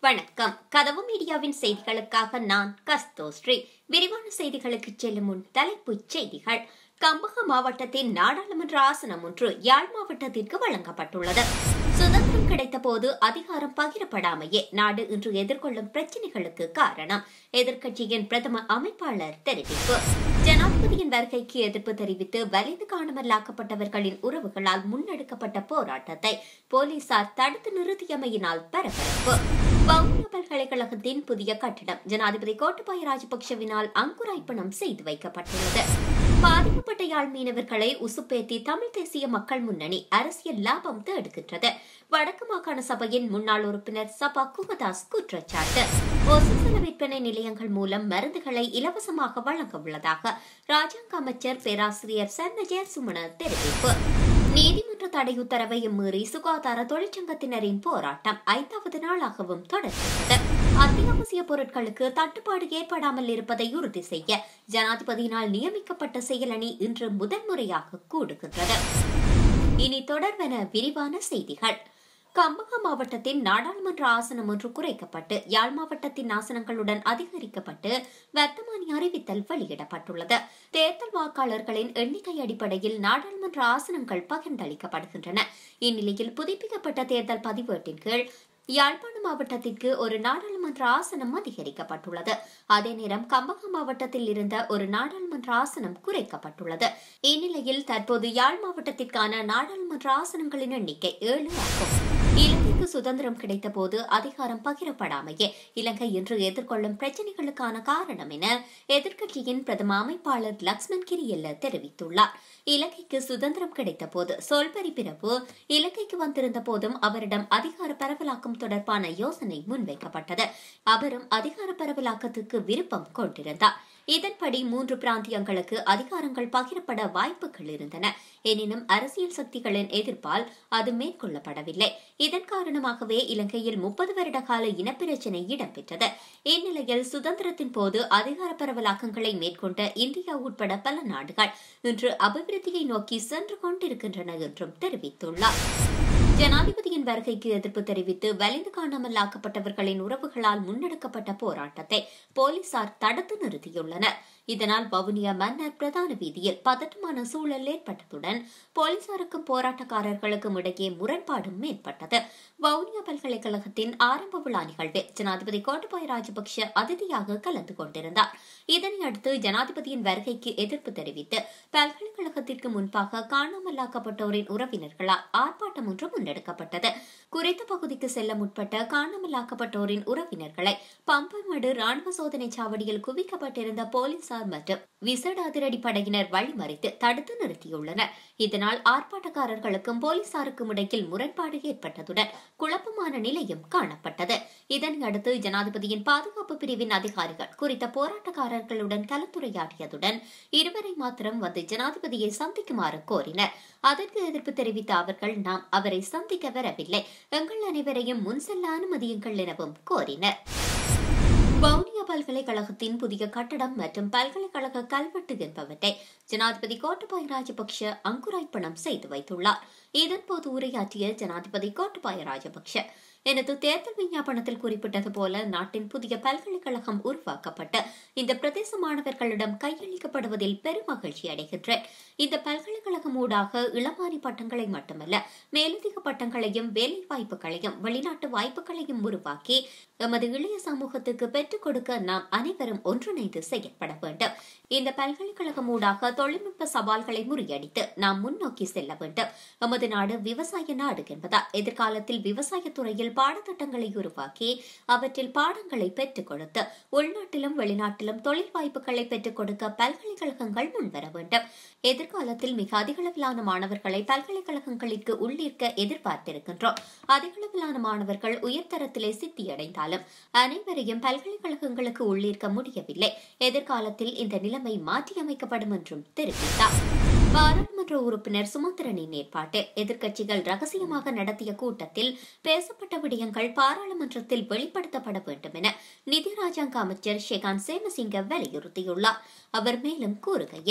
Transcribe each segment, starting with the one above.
வணக்கம் கதவு மீடியாவின் செய்திகளுக்காக நான் கஸ்தோஸ்ரீ விரிவான செய்திகளுக்கு செல்லும் முன் தலைப்புச் செய்திகள் கம்பக மாவட்டத்தின் நாடாளுமன்ற ஆசனம் ஒன்று யாழ் மாவட்டத்திற்கு வழங்கப்பட்டுள்ளது சுதந்திரம் கிடைத்த போது அதிகாரம் பகிரப்படாமையே நாடு இன்று எதிர்கொள்ளும் பிரச்சினைகளுக்கு காரணம் எதிர்க்கட்சியின் பிரதம அமைப்பாளர் தெரிவிப்பு ஜனாதிபதியின் வருகைக்கு எதிர்ப்பு தெரிவித்து வலிந்து காணாமலாக்கப்பட்டவர்களின் உறவுகளால் முன்னெடுக்கப்பட்ட போராட்டத்தை போலீசார் தடுத்து நிறுத்தியமையினால் பரபரப்பு வவுனியா பல்கலைக்கழகத்தின் புதிய கட்டிடம் ஜனாதிபதி கோட்டபாய ராஜபக்சவினால் அங்குராய்ப்பணம் செய்து வைக்கப்பட்டுள்ளது பாதிக்கப்பட்ட யாழ் மீனவர்களை உசுப்பேத்தி தமிழ் தேசிய மக்கள் முன்னணி அரசியல் லாபம் தேடுகின்றது வடக்கு மாகாண சபையின் முன்னாள் உறுப்பினர் சபா குகதாஸ் குற்றச்சாட்டு ஒசுசல விற்பனை நிலையங்கள் மூலம் மருந்துகளை இலவசமாக வழங்க உள்ளதாக ராஜாங்க அமைச்சர் பேராசிரியர் சர்ணஜய சுமண தெரிவிப்பு நீதிமன்ற தடை உத்தரவையும் மீறி சுகாதார தொழிற்சங்கத்தினரின் போராட்டம் ஐந்தாவது நாளாகவும் தொடர்கிறது அத்தியாவசிய பொருட்களுக்கு தட்டுப்பாடு ஏற்படாமல் இருப்பதை உறுதி செய்ய ஜனாதிபதியினால் நியமிக்கப்பட்ட செயலணி இன்று முதன்முறையாக கூடுகின்றது இனி தொடர்வென விரிவான செய்திகள் கம்பகா மாவட்டத்தின் நாடாளுமன்ற ஆசனம் ஒன்று குறைக்கப்பட்டு யாழ் மாவட்டத்தின் ஆசனங்களுடன் அதிகரிக்கப்பட்டு வர்த்தமானி அறிவித்தல் வெளியிடப்பட்டுள்ளது தேர்தல் வாக்காளர்களின் எண்ணிக்கை அடிப்படையில் நாடாளுமன்ற ஆசனங்கள் பகிர்ந்தளிக்கப்படுகின்றன இந்நிலையில் புதுப்பிக்கப்பட்ட தேர்தல் பதிவேட்டின் கீழ் யாழ்ப்பாண மாவட்டத்திற்கு ஒரு நாடாளுமன்ற ஆசனம் அதிகரிக்கப்பட்டுள்ளது அதே நேரம் கம்பகம் மாவட்டத்தில் இருந்த ஒரு நாடாளுமன்ற ஆசனம் குறைக்கப்பட்டுள்ளது இந்நிலையில் தற்போது யாழ் மாவட்டத்திற்கான நாடாளுமன்ற ஆசனங்களின் எண்ணிக்கை ஏழு ஆகும் இலங்கைக்கு சுதந்திரம் கிடைத்த போது அதிகாரம் பகிரப்படாமையே இலங்கை இன்று எதிர்கொள்ளும் பிரச்சினைகளுக்கான காரணம் என எதிர்க்கட்சியின் பிரதம அமைப்பாளர் லக்ஷ்மண் கிரியல்ல தெரிவித்துள்ளார் இலங்கைக்கு சுதந்திரம் கிடைத்த போது சொல்பரி பிரபு இலங்கைக்கு வந்திருந்த போதும் அவரிடம் அதிகார பரவலாக்கம் தொடர்பான யோசனை முன்வைக்கப்பட்டது அவரும் அதிகார பரவலாக்கத்துக்கு விருப்பம் கொண்டிருந்தார் இதன்படி மூன்று பிராந்தியங்களுக்கு அதிகாரங்கள் பகிரப்பட வாய்ப்புகள் இருந்தன எனினும் அரசியல் சக்திகளின் எதிர்ப்பால் அது மேற்கொள்ளப்படவில்லை இதன் காரணமாகவே இலங்கையில் முப்பது வருட கால இனப்பிரச்சினை இடம்பெற்றது இந்நிலையில் சுதந்திரத்தின் போது அதிகார பரவலாக்கங்களை மேற்கொண்ட இந்தியா உட்பட பல நாடுகள் இன்று அபிவிருத்தியை நோக்கி சென்று கொண்டிருக்கின்றன என்றும் தெரிவித்துள்ளார் ஜனாதிபதியின் வருகைக்கு எதிர்ப்பு தெரிவித்து வலிந்து காணாமல் ஆக்கப்பட்டவர்களின் உறவுகளால் முன்னெடுக்கப்பட்ட போராட்டத்தை போலீசார் தடுத்து நிறுத்தியுள்ளனர் இதனால் வவுனியா மன்னர் பிரதான வீதியில் பதட்டமான சூழல் ஏற்பட்டதுடன் போலீசாருக்கும் போராட்டக்காரர்களுக்கும் இடையே முரண்பாடும் ஏற்பட்டது வவுனியா பல்கலைக்கழகத்தின் ஆரம்ப விழா நிகழ்வில் ஜனாதிபதி கோட்டபாய ராஜபக்ஷ அதிதியாக கலந்து கொண்டிருந்தார் இதனையடுத்து ஜனாதிபதியின் வருகைக்கு எதிர்ப்பு தெரிவித்து பல்கலைக்கழகத்திற்கு முன்பாக காணாமலாக்கப்பட்டோரின் உறவினர்களால் ஆர்ப்பாட்டம் ஒன்று முன்னெடுக்கப்பட்டது குறித்த பகுதிக்கு செல்ல முற்பட்ட காணாமலாக்கப்பட்டோரின் உறவினர்களை பம்பமடு ராணுவ சோதனை சாவடியில் குவிக்கப்பட்டிருந்த போலீசார் மற்றும் விசேட அதிரடி படையினர் வழிமறித்து தடுத்து நிறுத்தியுள்ளனர் இதனால் ஆர்ப்பாட்டக்காரர்களுக்கும் போலீசாருக்கும் இடையில் முரண்பாடு ஏற்பட்டதுடன் குழப்பமான நிலையும் காணப்பட்டது இதனையடுத்து ஜனாதிபதியின் பாதுகாப்பு பிரிவின் அதிகாரிகள் குறித்த போராட்டக்காரர்களுடன் கலந்துரையாடியதுடன் இருவரை மாத்திரம் வந்து ஜனாதிபதியை சந்திக்குமாறு கோரினர் அதற்கு எதிர்ப்பு தெரிவித்த அவர்கள் நாம் அவரை சந்திக்க வரவில்லை எங்கள் அனைவரையும் முன் செல்ல அனுமதியுங்கள் எனவும் கோரினர் வவுனியா பல்கலைக்கழகத்தின் புதிய கட்டடம் மற்றும் பல்கலைக்கழக கல்வெட்டு என்பவற்றை ஜனாதிபதி கோட்டபாய ராஜபக்ஷ அங்குராய்ப்பணம் செய்து வைத்துள்ளார் இதன்போது உரையாற்றிய ஜனாதிபதி கோட்டபாய ராஜபக்ஷ எனது தேர்தல் விஞ்ஞாபனத்தில் குறிப்பிட்டது போல நாட்டின் புதிய பல்கலைக்கழகம் உருவாக்கப்பட்டு இந்த பிரதேச மாணவர்களிடம் கையளிக்கப்படுவதில் பெரும் மகிழ்ச்சி அடைகின்றேன் இந்த பல்கலைக்கழகம் ஊடாக இளமாரி பட்டங்களை மட்டுமல்ல மேலதிக பட்டங்களையும் வேலை வாய்ப்புகளையும் வெளிநாட்டு வாய்ப்புகளையும் உருவாக்கி எமது இளைய சமூகத்துக்கு பெற்றுக் கொடுக்க நாம் அனைவரும் ஒன்றிணைந்து செயற்பட வேண்டும் இந்த பல்கலைக்கழகம் ஊடாக தொழில்நுட்ப சவால்களை முறியடித்து நாம் முன்னோக்கி செல்ல வேண்டும் எமது நாடு விவசாய நாடு என்பதால் எதிர்காலத்தில் விவசாய துறையில் பாடத்திட்டங்களை உருவாக்கி அவற்றில் பாடங்களை பெற்றுக் கொடுத்து உள்நாட்டிலும் வெளிநாட்டிலும் தொழில் வாய்ப்புகளை பெற்றுக் கொடுக்க பல்கலைக்கழகங்கள் முன்வர வேண்டும் எதிர்காலத்தில் மிக அதிகளவிலான மாணவர்களை பல்கலைக்கழகங்களுக்கு உள்ளிருக்க எதிர்பார்த்திருக்கின்றோம் அதிகளவிலான மாணவர்கள் உயர்தரத்திலே சித்தியடைந்தாலும் அனைவரையும் பல்கலைக்கழகங்களுக்கு உள்ளிருக்க முடியவில்லை எதிர்காலத்தில் இந்த நிலைமை மாற்றியமைக்கப்படும் என்றும் தெரிவித்தார் பாராளுமன்ற உறுப்பினர் சுமந்திரனின் ஏற்பாட்டில் எதிர்க்கட்சிகள் ரகசியமாக நடத்திய கூட்டத்தில் பேசப்பட்ட விடயங்கள் பாராளுமன்றத்தில் வெளிப்படுத்தப்பட வேண்டும் என நிதி ராஜாங்க அமைச்சர் ஷெகான் சேமசிங்க வலியுறுத்தியுள்ளார் அவர் மேலும் கூறுகையில்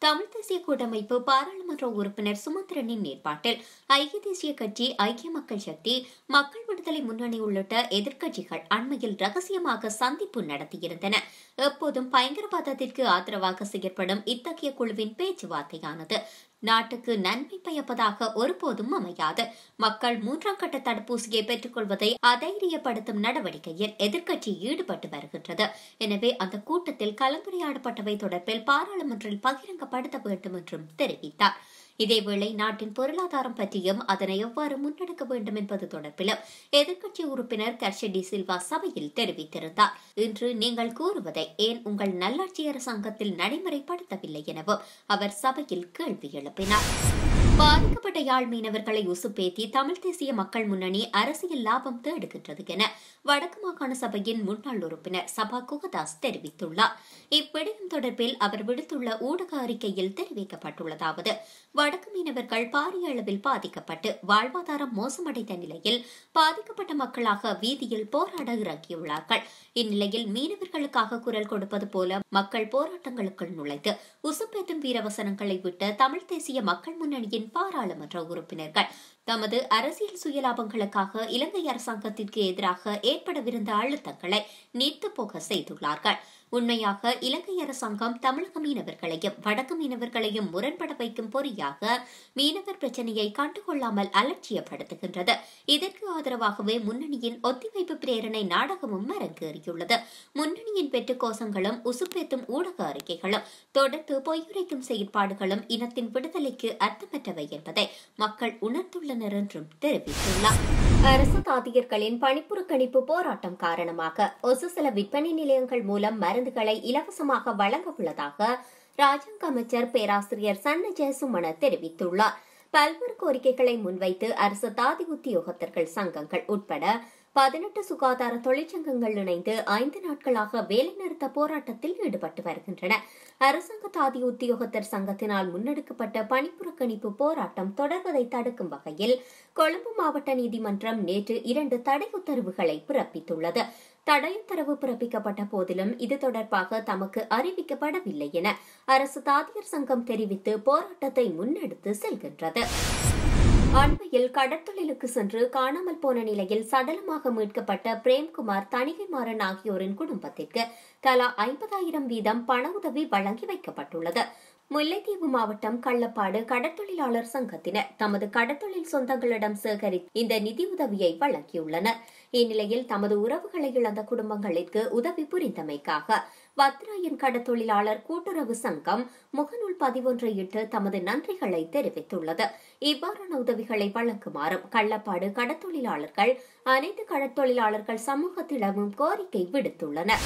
தமிழ் தேசிய கூட்டமைப்பு பாராளுமன்ற உறுப்பினர் சுமந்திரனின் ஏற்பாட்டில் ஐக்கிய தேசிய கட்சி ஐக்கிய மக்கள் சக்தி மக்கள் விடுதலை முன்னணி உள்ளிட்ட எதிர்க்கட்சிகள் அண்மையில் ரகசியமாக சந்திப்பு நடத்தியிருந்தன எப்போதும் பயங்கரவாதத்திற்கு ஆதரவாக செயற்படும் இத்தகைய குழுவின் பேச்சுவார்த்தையானது நாட்டுக்கு நன்மை பயப்பதாக ஒருபோதும் அமையாது மக்கள் மூன்றாம் கட்ட தடுப்பூசியை பெற்றுக் கொள்வதை அதைரியப்படுத்தும் நடவடிக்கையில் எதிர்க்கட்சி ஈடுபட்டு வருகின்றது எனவே அந்த கூட்டத்தில் கலந்துரையாடப்பட்டவை தொடர்பில் பாராளுமன்றில் பகிரங்கப்படுத்த வேண்டும் என்றும் தெரிவித்தார் இதேவேளை நாட்டின் பொருளாதாரம் பற்றியும் அதனை எவ்வாறு முன்னெடுக்க வேண்டும் என்பது தொடர்பிலும் எதிர்க்கட்சி உறுப்பினர் கர்ஷடி சில்வா சபையில் தெரிவித்திருந்தார் இன்று நீங்கள் கூறுவதை ஏன் உங்கள் நல்லாட்சி அரசாங்கத்தில் நடைமுறைப்படுத்தவில்லை எனவும் அவர் சபையில் கேள்வி எழுப்பினார் பாதிக்கப்பட்ட யாழ் மீனவர்களை உசுப்பேத்தி தமிழ் தேசிய மக்கள் முன்னணி அரசியல் லாபம் தேடுகின்றது என வடக்கு மாகாண சபையின் முன்னாள் உறுப்பினர் சபா குகதாஸ் தெரிவித்துள்ளார் இவ்விடயம் தொடர்பில் அவர் விடுத்துள்ள ஊடக அறிக்கையில் தெரிவிக்கப்பட்டுள்ளதாவது வடக்கு மீனவர்கள் பாரிய அளவில் பாதிக்கப்பட்டு வாழ்வாதாரம் மோசமடைந்த நிலையில் பாதிக்கப்பட்ட மக்களாக வீதியில் போராட இறங்கியுள்ளார்கள் இந்நிலையில் மீனவர்களுக்காக குரல் கொடுப்பது போல மக்கள் போராட்டங்களுக்குள் நுழைந்து உசுப்பேத்தும் வீரவசனங்களை விட்ட தமிழ் தேசிய மக்கள் முன்னணியின் பாராளுமன்ற உறுப்பினர்கள் தமது அரசியல் சுயலாபங்களுக்காக இலங்கை அரசாங்கத்திற்கு எதிராக ஏற்படவிருந்த அழுத்தங்களை நீர்த்து போக செய்துள்ளார்கள் உண்மையாக இலங்கை அரசாங்கம் தமிழக மீனவர்களையும் வடக்கு மீனவர்களையும் முரண்பட வைக்கும் பொறியாக மீனவர் பிரச்சனையை கண்டுகொள்ளாமல் அலட்சியப்படுத்துகின்றது இதற்கு ஆதரவாகவே முன்னணியின் ஒத்திவைப்பு பிரேரணை நாடகமும் அரங்கேறியுள்ளது முன்னணியின் வெட்டு கோஷங்களும் உசுப்பேத்தும் ஊடக அறிக்கைகளும் தொடர்ந்து பொய்யுரைக்கும் செயற்பாடுகளும் இனத்தின் விடுதலைக்கு அர்த்தமற்றவை என்பதை மக்கள் உணர்ந்துள்ளனர் என்றும் தெரிவித்துள்ளார் அரசு தாதியர்களின் பணிப்புறக்கணிப்பு போராட்டம் காரணமாக ஒரு சில விற்பனை நிலையங்கள் மூலம் மருந்துகளை இலவசமாக வழங்க உள்ளதாக ராஜாங்க அமைச்சர் பேராசிரியர் சன்ன ஜெயசுமன தெரிவித்துள்ளார் பல்வேறு கோரிக்கைகளை முன்வைத்து அரசு தாதி உத்தியோகத்தர்கள் சங்கங்கள் உட்பட பதினெட்டு சுகாதார தொழிற்சங்கங்கள் இணைந்து ஐந்து நாட்களாக வேலைநிறுத்த போராட்டத்தில் ஈடுபட்டு வருகின்றன அரசாங்க தாதி உத்தியோகத்தர் சங்கத்தினால் முன்னெடுக்கப்பட்ட பணிப்புறக்கணிப்பு போராட்டம் தொடர்வதை தடுக்கும் வகையில் கொழும்பு மாவட்ட நீதிமன்றம் நேற்று இரண்டு தடை உத்தரவுகளை பிறப்பித்துள்ளது தடையுத்தரவு பிறப்பிக்கப்பட்ட போதிலும் இது தொடர்பாக தமக்கு அறிவிக்கப்படவில்லை என அரசு தாதியர் சங்கம் தெரிவித்து போராட்டத்தை முன்னெடுத்து செல்கின்றது அண்மையில் கடற்தொழிலுக்கு சென்று காணாமல் போன நிலையில் சடலமாக மீட்கப்பட்ட பிரேம்குமார் தணிகைமாறன் ஆகியோரின் குடும்பத்திற்கு தலா ஐம்பதாயிரம் வீதம் பண உதவி வழங்கி வைக்கப்பட்டுள்ளது முல்லைத்தீவு மாவட்டம் கள்ளப்பாடு கடற்தொழிலாளர் சங்கத்தினர் தமது கடற்தொழில் சொந்தங்களிடம் சேகரித்து இந்த நிதியுதவியை வழங்கியுள்ளனர் இந்நிலையில் தமது உறவுகளை இழந்த குடும்பங்களுக்கு உதவி புரிந்தமைக்காக வத்ராயன் கடற்தொழிலாளர் கூட்டுறவு சங்கம் முகநூல் பதிவொன்றை இட்டு தமது நன்றிகளை தெரிவித்துள்ளது இவ்வாறான உதவிகளை வழங்குமாறும் கள்ளப்பாடு கடற்தொழிலாளர்கள் அனைத்து கடற்தொழிலாளர்கள் சமூகத்திடமும் கோரிக்கை விடுத்துள்ளனர்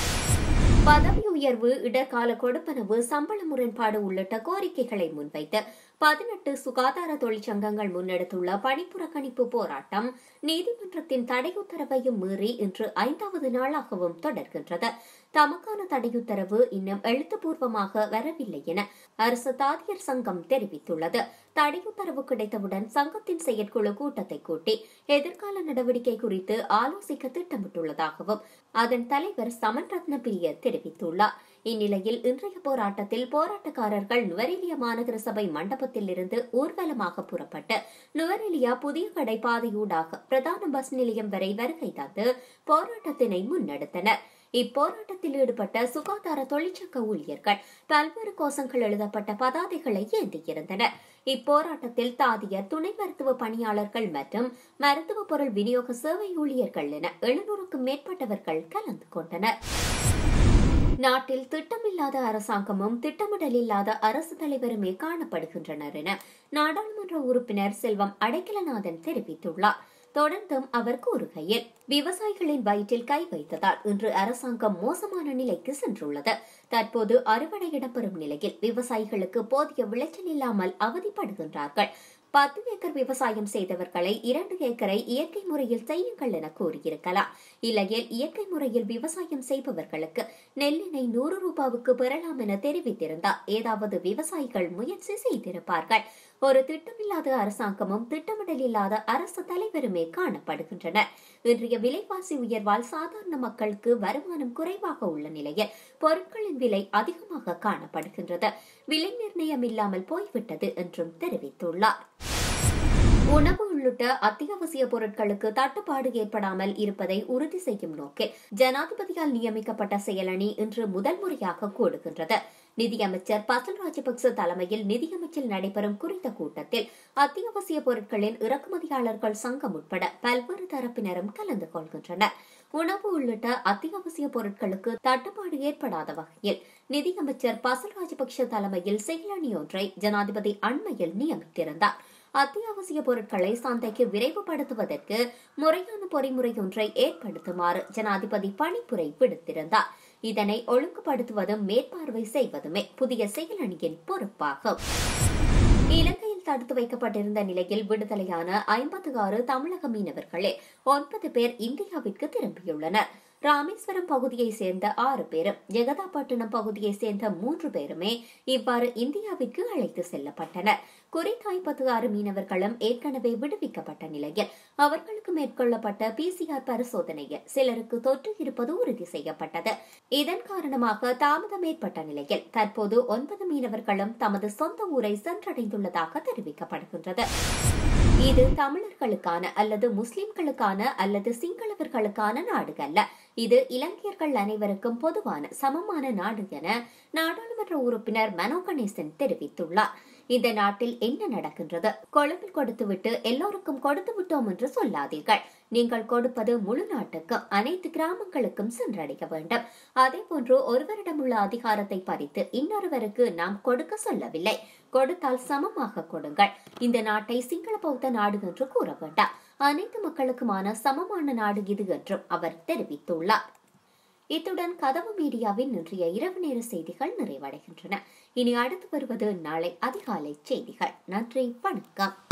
பதவி உயர்வு இடர்கால கொடுப்பனவு சம்பள முரண்பாடு உள்ளிட்ட கோரிக்கைகளை முன்வைத்து பதினெட்டு சுகாதார தொழிற்சங்கங்கள் முன்னெடுத்துள்ள பணிப்புறக்கணிப்பு போராட்டம் நீதிமன்றத்தின் தடை உத்தரவையும் மீறி இன்று ஐந்தாவது நாளாகவும் தொடர்கின்றது தமக்கான தடையுத்தரவு இன்னும் எழுத்துப்பூர்வமாக வரவில்லை என அரசு தாதியர் சங்கம் தெரிவித்துள்ளது தடையுத்தரவு கிடைத்தவுடன் சங்கத்தின் செயற்குழு கூட்டத்தை கூட்டி எதிர்கால நடவடிக்கை குறித்து ஆலோசிக்க திட்டமிட்டுள்ளதாகவும் அதன் தலைவர் சமன் ரத்னபிரிய தெரிவித்துள்ளார் இந்நிலையில் இன்றைய போராட்டத்தில் போராட்டக்காரர்கள் நுவரெலியா மாநகர சபை மண்டபத்தில் இருந்து ஊர்வலமாக புறப்பட்டு நுவரெலியா புதிய கடை பாதையூடாக பிரதான பஸ் நிலையம் வரை வருகை தந்து போராட்டத்தினை முன்னெடுத்தனர் இப்போராட்டத்தில் ஈடுபட்ட சுகாதார தொழிற்சங்க ஊழியர்கள் பல்வேறு கோஷங்கள் எழுதப்பட்ட பதாதைகளை ஏந்தியிருந்தனர் இப்போராட்டத்தில் தாதியர் துணை மருத்துவ பணியாளர்கள் மற்றும் மருத்துவ பொருள் விநியோக சேவை ஊழியர்கள் என எழுநூறுக்கும் மேற்பட்டவர்கள் கலந்து கொண்டனர் நாட்டில் திட்டமில்லாத அரசாங்கமும் திட்டமிடல் இல்லாத அரசு தலைவருமே காணப்படுகின்றனர் என நாடாளுமன்ற உறுப்பினர் செல்வம் அடைக்கலநாதன் தெரிவித்துள்ளார் தொடர்ந்தும் அவர் கூறுகையில் விவசாயிகளின் வயிற்றில் கை வைத்ததால் இன்று அரசாங்கம் மோசமான நிலைக்கு சென்றுள்ளது தற்போது அறுவடை இடம்பெறும் நிலையில் விவசாயிகளுக்கு போதிய விளைச்சல் இல்லாமல் அவதிப்படுகின்றார்கள் பத்து ஏக்கர் விவசாயம் செய்தவர்களை இரண்டு ஏக்கரை இயற்கை முறையில் செய்யுங்கள் என கூறியிருக்கலாம் இல்லையில் இயற்கை முறையில் விவசாயம் செய்பவர்களுக்கு நெல்லினை நூறு ரூபாவுக்கு பெறலாம் என தெரிவித்திருந்தால் ஏதாவது விவசாயிகள் முயற்சி செய்திருப்பார்கள் ஒரு திட்டமில்லாத அரசாங்கமும் திட்டமிடல் இல்லாத அரசு தலைவருமே காணப்படுகின்றனர் இன்றைய விலைவாசி உயர்வால் சாதாரண மக்களுக்கு வருமானம் குறைவாக உள்ள நிலையில் பொருட்களின் விலை அதிகமாக காணப்படுகின்றது விலை நிர்ணயம் இல்லாமல் போய்விட்டது என்றும் தெரிவித்துள்ளார் உணவு உள்ளிட்ட அத்தியாவசிய பொருட்களுக்கு தட்டுப்பாடு ஏற்படாமல் இருப்பதை உறுதி செய்யும் நோக்கில் ஜனாதிபதியால் நியமிக்கப்பட்ட செயலணி இன்று முதல் முறையாக கூடுகின்றது நிதியமைச்சர் பசல் ராஜபக்ச தலைமையில் நிதியமைச்சில் நடைபெறும் குறித்த கூட்டத்தில் அத்தியாவசிய பொருட்களின் இறக்குமதியாளர்கள் சங்கம் உட்பட பல்வேறு தரப்பினரும் கலந்து கொள்கின்றனர் உணவு உள்ளிட்ட அத்தியாவசிய பொருட்களுக்கு தட்டுப்பாடு ஏற்படாத வகையில் நிதியமைச்சர் பசல் ராஜபக்ஷ தலைமையில் செயலணி ஒன்றை ஜனாதிபதி அண்மையில் நியமித்திருந்தார் அத்தியாவசிய பொருட்களை சந்தைக்கு விரைவுபடுத்துவதற்கு முறையான பொறிமுறை ஒன்றை ஏற்படுத்துமாறு ஜனாதிபதி பணிப்புரை விடுத்திருந்தார் இதனை ஒழுங்குபடுத்துவதும் மேற்பார்வை செய்வதுமே புதிய செயலணியின் பொறுப்பாகும் இலங்கையில் தடுத்து வைக்கப்பட்டிருந்த நிலையில் விடுதலையான ஐம்பத்தி ஆறு தமிழக மீனவர்களே ஒன்பது பேர் இந்தியாவிற்கு திரும்பியுள்ளனர் ராமேஸ்வரம் பகுதியைச் சேர்ந்த ஆறு பேரும் ஜெகதாப்பட்டினம் பகுதியைச் சேர்ந்த மூன்று பேருமே இவ்வாறு இந்தியாவிற்கு அழைத்து செல்லப்பட்டனர் குறித்த ஐம்பத்து ஆறு மீனவர்களும் ஏற்கனவே விடுவிக்கப்பட்ட நிலையில் அவர்களுக்கு மேற்கொள்ளப்பட்ட பிசிஆர் பரிசோதனையில் சிலருக்கு தொற்று இருப்பது உறுதி செய்யப்பட்டது இதன் காரணமாக தாமதம் ஏற்பட்ட நிலையில் தற்போது ஒன்பது மீனவர்களும் தமது சொந்த ஊரை சென்றடைந்துள்ளதாக தெரிவிக்கப்படுகின்றது இது தமிழர்களுக்கான அல்லது முஸ்லிம்களுக்கான அல்லது சிங்களவர்களுக்கான நாடு அல்ல இது இலங்கையர்கள் அனைவருக்கும் பொதுவான சமமான நாடு என நாடாளுமன்ற உறுப்பினர் மனோ கணேசன் தெரிவித்துள்ளார் இந்த நாட்டில் என்ன நடக்கின்றது கொழும்பில் கொடுத்துவிட்டு எல்லோருக்கும் கொடுத்து விட்டோம் என்று சொல்லாதீர்கள் நீங்கள் கொடுப்பது முழு நாட்டுக்கும் அனைத்து கிராமங்களுக்கும் சென்றடைய வேண்டும் அதே போன்று ஒருவரிடம் உள்ள அதிகாரத்தை பறித்து இன்னொருவருக்கு நாம் கொடுக்க சொல்லவில்லை கொடுத்தால் சமமாக கொடுங்கள் இந்த நாட்டை சிங்கள பௌத்த நாடு என்று கூற வேண்டாம் அனைத்து மக்களுக்குமான சமமான நாடு இது என்றும் அவர் தெரிவித்துள்ளார் இத்துடன் கதவு மீடியாவின் இன்றைய இரவு நேர செய்திகள் நிறைவடைகின்றன இனி அடுத்து வருவது நாளை அதிகாலை செய்திகள் நன்றி வணக்கம்